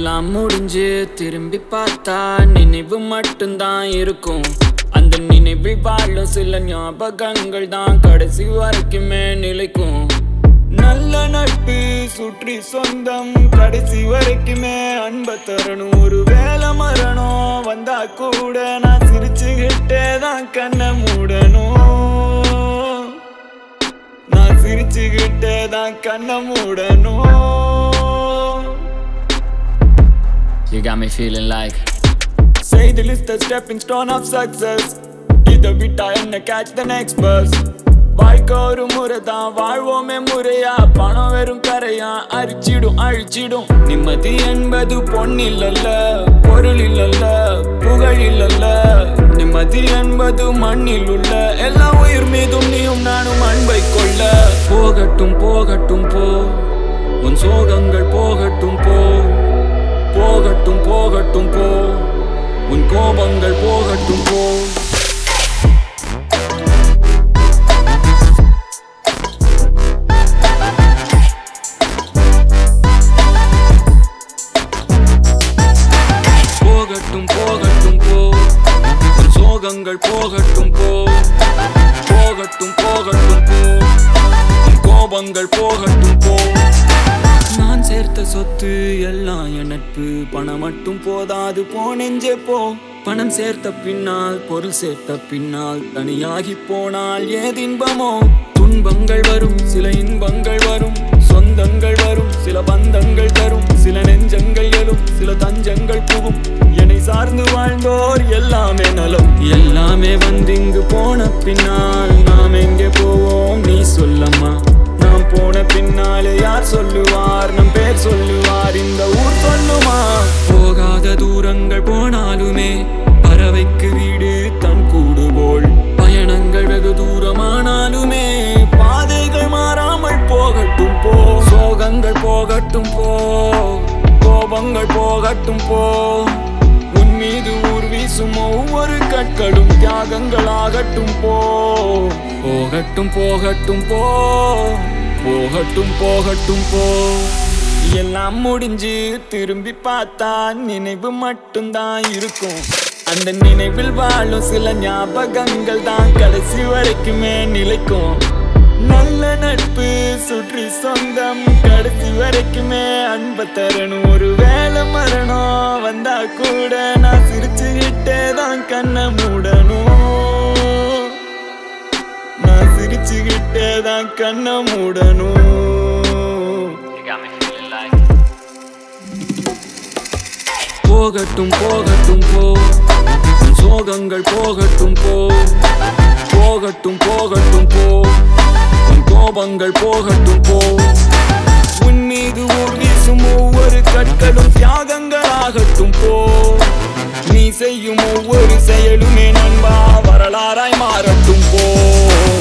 எல்லாம் முடிஞ்சு திரும்பி பார்த்தா நினைவு மட்டும்தான் இருக்கும் அந்த நினைவில் வாழும் சில ஞாபகங்கள் தான் கடைசி வரைக்குமே நிலைக்கும் நல்ல நட்பு சுற்றி சொந்தம் கடைசி வரைக்குமே அன்ப தரணும் ஒரு வேலை மரணம் வந்தா கூட நான் சிரிச்சுக்கிட்டே தான் கண்ணை மூடணும் நான் சிரிச்சுக்கிட்டே தான் கண்ணை மூடணும் You got me feeling like Say the list a stepping stone of success இதை விட்டா என்ன catch the next bus வாழ்க்கை ஒரு முறை தான் வாழ்வோமே முறையா பணம் வெறும் கரையா அரிச்சிடும் அழிச்சிடும் நிம்மதி என்பது பொன்னில் அல்ல பொருள் இல்லல்ல புகழ் இல்லல்ல நிம்மதி என்பது மண்ணில் உள்ள எல்லா உயிர் மீதும் நீயும் நானும் அன்பை கொள்ள போகட்டும் போகட்டும் போ உன் சோகங்கள் போகட்டும் போ போகட்டும் போகட்டும் போ உன் கோபங்கள் போகட்டும் போ போகட்டும் போகட்டும் போ உன் சோகங்கள் போகட்டும் போ போகட்டும் போகட்டும் போ உன் கோபங்கள் போகட்டும் போ நான் சேர்த்த சொத்து எல்லாம் என் நட்பு பணம் மட்டும் போதாது போ நெஞ்சே போ பணம் சேர்த்த பின்னால் பொருள் சேர்த்த பின்னால் தனியாகி போனால் ஏதின்பமோ துன்பங்கள் வரும் சில இன்பங்கள் வரும் சொந்தங்கள் வரும் சில பந்தங்கள் தரும் சில நெஞ்சங்கள் எழும் சில தஞ்சங்கள் புகும் என்னை சார்ந்து வாழ்ந்தோர் எல்லாமே நலம் எல்லாமே வந்திங்கு போன பின்னால் நாம் எங்கே போவோம் நீ சொல்லம்மா நாம் போன பின்னாலே யார் சொல்லுவார் நம் பேர் சொல்லுவார் இந்த ஊர் சொல்லுமா போகாத தூரங்கள் போனாலுமே பறவைக்கு வீடு தன் கூடு போல் பயணங்கள் வெகு தூரமானாலுமே பாதைகள் மாறாமல் போகட்டும் போ சோகங்கள் போகட்டும் போ கோபங்கள் போகட்டும் போ உன் மீது ஊர் வீசும் ஒவ்வொரு கற்களும் தியாகங்களாகட்டும் போ போகட்டும் போகட்டும் போ போகட்டும் போகட்டும் போ எல்லாம் முடிஞ்சு திரும்பி பார்த்தா நினைவு மட்டும்தான் இருக்கும் அந்த நினைவில் வாழும் சில ஞாபகங்கள் தான் கடைசி வரைக்குமே நிலைக்கும் நல்ல நட்பு சுற்றி சொந்தம் கடைசி வரைக்குமே அன்பை தரணும் ஒரு வேலை மரணம் வந்தா கூட நான் சிரிச்சுக்கிட்டே தான் கண்ணை மூடணும் நான் சிரிச்சுக்கிட்டே தான் கண்ணை மூடணும் போகட்டும் போகட்டும் போ உன் சோகங்கள் போகட்டும் போ போகட்டும் போகட்டும் போ உன் கோபங்கள் போகட்டும் போ உன் மீது ஊர் வீசும் ஒவ்வொரு கற்களும் தியாகங்களாகட்டும் போ நீ செய்யும் ஒவ்வொரு செயலுமே நண்பா வரலாறாய் மாறட்டும் போ